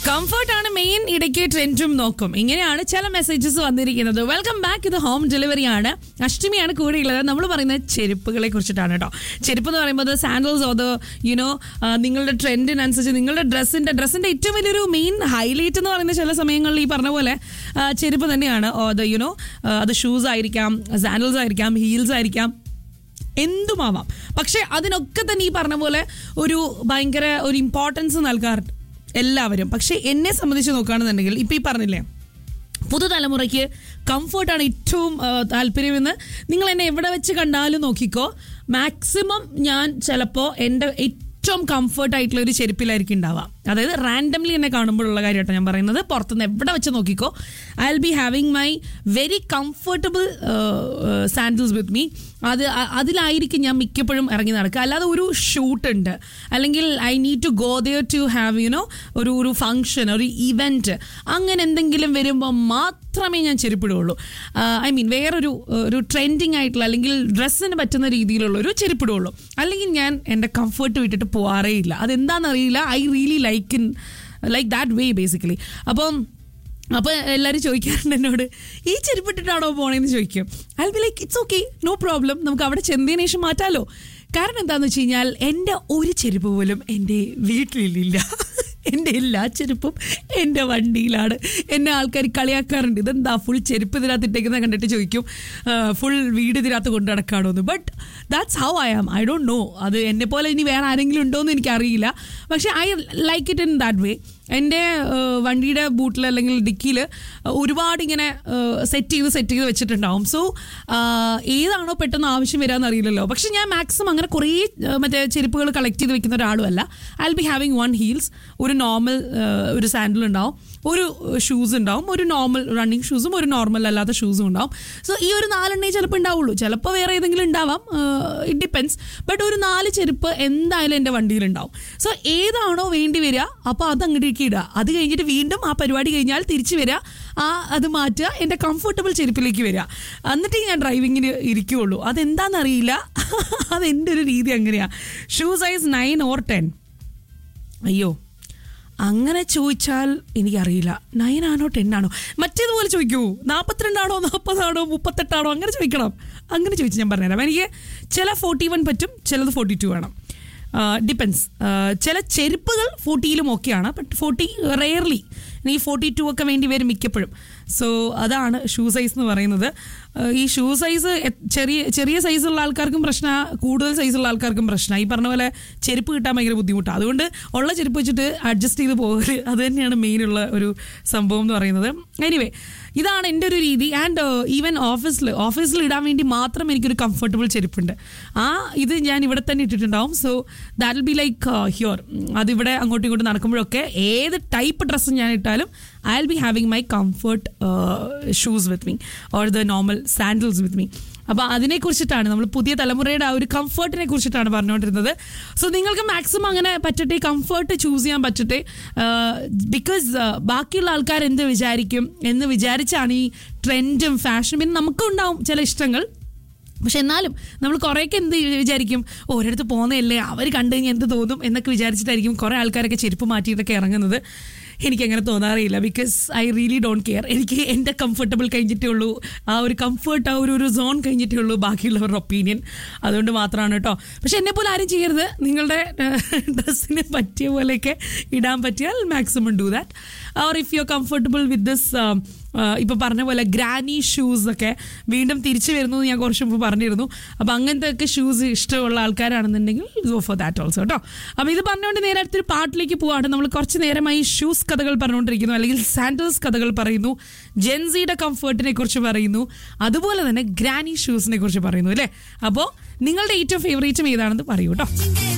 comfort ആണ് main ഇടയ്ക്ക് ട്രെൻഡും നോക്കും ഇങ്ങനെയാണ് ചില മെസ്സേജസ് വന്നിരിക്കുന്നത് വെൽക്കം ബാക്ക് ഇത് ഹോം ഡെലിവറി ആണ് അഷ്ടമിയാണ് കൂടെയുള്ളത് നമ്മൾ പറയുന്നത് ചെരുപ്പുകളെ കുറിച്ചിട്ടാണ് കേട്ടോ ചെരുപ്പ് എന്ന് പറയുമ്പോൾ സാൻഡൽസ് അത് യുനോ നിങ്ങളുടെ ട്രെൻഡിനനുസരിച്ച് നിങ്ങളുടെ ഡ്രസ്സിന്റെ ഡ്രസ്സിന്റെ ഏറ്റവും വലിയൊരു മെയിൻ ഹൈലൈറ്റ് എന്ന് പറയുന്ന ചില സമയങ്ങളിൽ ഈ പറഞ്ഞ പോലെ ആ, ചെരുപ്പ് തന്നെയാണ് അത് യുനോ അത് ഷൂസ് ആയിരിക്കാം സാൻഡൽസ് ആയിരിക്കാം ഹീൽസ് ആയിരിക്കാം എന്തുമാവാം പക്ഷെ അതിനൊക്കെ തന്നെ ഈ പറഞ്ഞ പോലെ ഒരു ഭയങ്കര ഒരു ഇമ്പോർട്ടൻസ് നൽകാറുണ്ട് എല്ലാവരും പക്ഷെ എന്നെ സംബന്ധിച്ച് നോക്കുകയാണെന്നുണ്ടെങ്കിൽ ഇപ്പം ഈ പറഞ്ഞില്ലേ പുതുതലമുറയ്ക്ക് കംഫർട്ടാണ് ഏറ്റവും ആ, താല്പര്യമെന്ന് നിങ്ങൾ എന്നെ എവിടെ വെച്ച് കണ്ടാലും നോക്കിക്കോ മാക്സിമം ഞാൻ ചിലപ്പോൾ എൻ്റെ ഏറ്റവും കംഫർട്ട് ആയിട്ടുള്ള ഒരു ചെരുപ്പിലായിരിക്കും ഉണ്ടാവുക അതായത് റാൻഡംലി എന്നെ കാണുമ്പോഴുള്ള കാര്യമായിട്ടോ ഞാൻ പറയുന്നത് പുറത്തുനിന്ന് എവിടെ വെച്ച് നോക്കിക്കോ I will be having my very comfortable sandals with me അത് അ- അതിലായിരിക്കും ഞാൻ മിക്കപ്പോഴും ഇറങ്ങി നടക്കുക അല്ലാതെ ഒരു ഷൂട്ട് ഉണ്ട് അല്ലെങ്കിൽ I need to go there to have you know ഒരു ഒരു ഫംഗ്ഷൻ ഒരു ഇവന്റ് അങ്ങനെ എന്തെങ്കിലും വരുമ്പോൾ മാത്രമേ ഞാൻ ചെരുപ്പിടുകയുള്ളൂ ഐ മീൻ വേറൊരു uh, ഒരു ട്രെൻഡിങ് ആയിട്ടുള്ള അല്ലെങ്കിൽ ഡ്രസ്സിന് പറ്റുന്ന രീതിയിലുള്ള ഒരു ചെരുപ്പിടുകയുള്ളൂ അല്ലെങ്കിൽ ഞാൻ എൻ്റെ കംഫർട്ട് വിട്ടിട്ട് പോകാറേ ഇല്ല അതെന്താണെന്നറിയില്ല I really like in like that way basically അപ്പം അപ്പോൾ എല്ലാവരും ചോദിക്കാറുണ്ട് എന്നോട് ഈ ചെരുപ്പിട്ടിട്ടാണോ പോണേന്ന് ചോദിക്കും I be like it's okay no problem നമുക്ക് അവിടെ ചെന്നതിന് ശേഷം മാറ്റാലോ കാരണം എന്താണെന്ന് വെച്ച് കഴിഞ്ഞാൽ എൻ്റെ ഒരു ചെരുപ്പ് പോലും എൻ്റെ വീട്ടിലില്ല എൻ്റെ എല്ലാ ചെരുപ്പും എൻ്റെ വണ്ടിയിലാണ് എന്നെ ആൾക്കാർ കളിയാക്കാറുണ്ട് ഇതെന്താ ഫുൾ ചെരുപ്പ് ഇതിനകത്ത് ഇട്ടേക്കുന്നത് കണ്ടിട്ട് ചോദിക്കും ഫുൾ വീട് ഇതിനകത്ത് കൊണ്ടു നടക്കാണോ എന്ന് but that's how I am I don't know അത് എന്നെ പോലെ ഇനി വേറെ ആരെങ്കിലും ഉണ്ടോ എന്ന് എനിക്കറിയില്ല പക്ഷേ I like it in that way എൻ്റെ ഏഹ്, വണ്ടിയുടെ ബൂട്ടിൽ അല്ലെങ്കിൽ ഡിക്കിയിൽ ഒരുപാട് ഇങ്ങനെ സെറ്റ് ചെയ്ത് സെറ്റ് ചെയ്ത് വെച്ചിട്ടുണ്ടാവും സോ ഏതാണോ പെട്ടെന്ന് ആവശ്യം വരാമെന്ന് അറിയില്ലല്ലോ പക്ഷെ ഞാൻ മാക്സിമം അങ്ങനെ കുറേ ഏഹ്, മറ്റേ ചെരുപ്പുകൾ കളക്ട് ചെയ്ത് വെക്കുന്ന ഒരാളുമല്ല I be having one heels ഒരു നോർമൽ ഒരു സാൻഡിൽ ഉണ്ടാവും ഒരു ഷൂസ് ഉണ്ടാവും ഒരു നോർമൽ റണ്ണിങ് ഷൂസും ഒരു നോർമൽ അല്ലാത്ത ഷൂസും ഉണ്ടാവും സോ ഈ ഒരു നാലെണ്ണേ ചിലപ്പോൾ ഉണ്ടാവുള്ളൂ ചിലപ്പോൾ വേറെ ഏതെങ്കിലും ഉണ്ടാവാം ഇറ്റ് ഡിപ്പെൻസ് ബട്ട് ഒരു നാല് ചെരുപ്പ് എന്തായാലും എൻ്റെ വണ്ടിയിലുണ്ടാവും സോ ഏതാണോ വേണ്ടി വരിക അപ്പോൾ അത് അങ്ങോട്ടേക്ക് ഇടുക അത് കഴിഞ്ഞിട്ട് വീണ്ടും ആ പരിപാടി കഴിഞ്ഞാൽ തിരിച്ചു വരിക ആ അത് മാറ്റുക എൻ്റെ കംഫർട്ടബിൾ ചെരുപ്പിലേക്ക് വരിക എന്നിട്ട് ഞാൻ ഡ്രൈവിങ്ങിന് ഇരിക്കുകയുള്ളൂ അതെന്താണെന്നറിയില്ല അതെൻ്റെ ഒരു രീതി അങ്ങനെയാണ് shoe size nine or ten അയ്യോ അങ്ങനെ ചോദിച്ചാൽ എനിക്കറിയില്ല നയൻ ആണോ ടെൻ ആണോ മറ്റേതുപോലെ ചോദിക്കൂ നാൽപ്പത്തിരണ്ടാണോ നാൽപ്പതാണോ മുപ്പത്തെട്ടാണോ അങ്ങനെ ചോദിക്കണം അങ്ങനെ ചോദിച്ച് ഞാൻ പറഞ്ഞുതരാം എനിക്ക് ചില ഫോർട്ടി വൺ പറ്റും ചിലത് ഫോർട്ടി ടു വേണം ഡിപ്പെൻസ് ചില ചെരുപ്പുകൾ ഫോർട്ടിയിലും ഓക്കെയാണ് ബട്ട് ഫോർട്ടി റെയർലി ഈ ഫോർട്ടി ടു ഒക്കെ വേണ്ടി വരും മിക്കപ്പോഴും സോ അതാണ് ഷൂ സൈസ് എന്ന് പറയുന്നത് ആ, ഈ ഷൂ സൈസ് ചെറിയ ചെറിയ സൈസുള്ള ആൾക്കാർക്കും പ്രശ്നമാണ് കൂടുതൽ സൈസുള്ള ആൾക്കാർക്കും പ്രശ്നമാണ് ഈ പറഞ്ഞ പോലെ ചെരുപ്പ് കിട്ടാൻ ഭയങ്കര ബുദ്ധിമുട്ടാണ് അതുകൊണ്ട് ഉള്ള ചെരുപ്പ് വെച്ചിട്ട് അഡ്ജസ്റ്റ് ചെയ്ത് പോകല് അത് തന്നെയാണ് മെയിനുള്ള ഒരു സംഭവം എന്ന് പറയുന്നത് എനിവേ ഇതാണ് എൻ്റെ ഒരു രീതി ആൻഡ് ഈവൻ ഓഫീസിൽ ഓഫീസിൽ ഇടാൻ വേണ്ടി മാത്രം എനിക്കൊരു കംഫർട്ടബിൾ ചെരുപ്പുണ്ട് ആ ഇത് ഞാൻ ഇവിടെ തന്നെ ഇട്ടിട്ടുണ്ടാവും so that will be like here അതിവിടെ അങ്ങോട്ടും ഇങ്ങോട്ടും നടക്കുമ്പോഴൊക്കെ ഏത് ടൈപ്പ് ഡ്രസ്സ് ഞാൻ ഇട്ടാലും I will be having my comfort shoes with me or the normal sandals with me അപ്പോൾ അതിനെക്കുറിച്ചിട്ടാണ് നമ്മൾ പുതിയ തലമുറയുടെ ആ ഒരു കംഫർട്ടിനെ കുറിച്ചിട്ടാണ് പറഞ്ഞുകൊണ്ടിരുന്നത് സോ നിങ്ങൾക്ക് മാക്സിമം അങ്ങനെ പറ്റട്ടെ കംഫർട്ട് ചൂസ് ചെയ്യാൻ പറ്റട്ടെ ബിക്കോസ് ബാക്കിയുള്ള ആൾക്കാർ എന്ത് വിചാരിക്കും എന്ന് വിചാരിച്ചാണ് ഈ ട്രെൻഡും ഫാഷനും പിന്നെ നമുക്കും ഉണ്ടാവും ചില ഇഷ്ടങ്ങൾ പക്ഷെ എന്നാലും നമ്മൾ കുറേയൊക്കെ എന്ത് വിചാരിക്കും ഓരോരുത്ത് പോകുന്നതല്ലേ അവർ കണ്ടു കഴിഞ്ഞാൽ എന്ത് തോന്നും എന്നൊക്കെ വിചാരിച്ചിട്ടായിരിക്കും കുറേ ആൾക്കാരൊക്കെ ചെരുപ്പ് മാറ്റിയിട്ടൊക്കെ ഇറങ്ങുന്നത് എനിക്കങ്ങനെ തോന്നാറില്ല because I really don't care എനിക്ക് എൻ്റെ കംഫർട്ടബിൾ കഴിഞ്ഞിട്ടേ ഉള്ളൂ ആ ഒരു കംഫർട്ട് ആ ഒരു ഒരു സോൺ കഴിഞ്ഞിട്ടേ ഉള്ളൂ ബാക്കിയുള്ളവരുടെ ഒപ്പീനിയൻ അതുകൊണ്ട് മാത്രമാണ് കേട്ടോ പക്ഷെ എന്നെ പോലെ ആരും ചെയ്യരുത് നിങ്ങളുടെ ഡ്രസ്സിന് പറ്റിയ പോലെയൊക്കെ ഇടാൻ പറ്റിയാൽ maximum do that or if you are comfortable with this ഇപ്പൊ പറഞ്ഞ പോലെ ഗ്രാനി ഷൂസ് ഒക്കെ വീണ്ടും തിരിച്ചു വരുന്നു എന്ന് ഞാൻ കുറച്ച് മുമ്പ് പറഞ്ഞിരുന്നു അപ്പൊ അങ്ങനത്തെ ഒക്കെ ഷൂസ് ഇഷ്ടമുള്ള ആൾക്കാരാണെന്നുണ്ടെങ്കിൽ ഗോ ഫോർ ദാറ്റ് ഓൾസോ കേട്ടോ അപ്പൊ ഇത് പറഞ്ഞുകൊണ്ട് നേരെ അടുത്തൊരു പാട്ടിലേക്ക് പോവാണ് നമ്മൾ കുറച്ച് നേരമായി ഷൂസ് കഥകൾ പറഞ്ഞുകൊണ്ടിരിക്കുന്നു അല്ലെങ്കിൽ സാൻഡൽസ് കഥകൾ പറയുന്നു ജെൻസിയുടെ കംഫർട്ടിനെ കുറിച്ച് പറയുന്നു അതുപോലെ തന്നെ ഗ്രാനി ഷൂസിനെ കുറിച്ച് പറയുന്നു അല്ലേ അപ്പോൾ നിങ്ങളുടെ ഏറ്റവും ഫേവറേറ്റും ഏതാണെന്ന് പറയൂ കേട്ടോ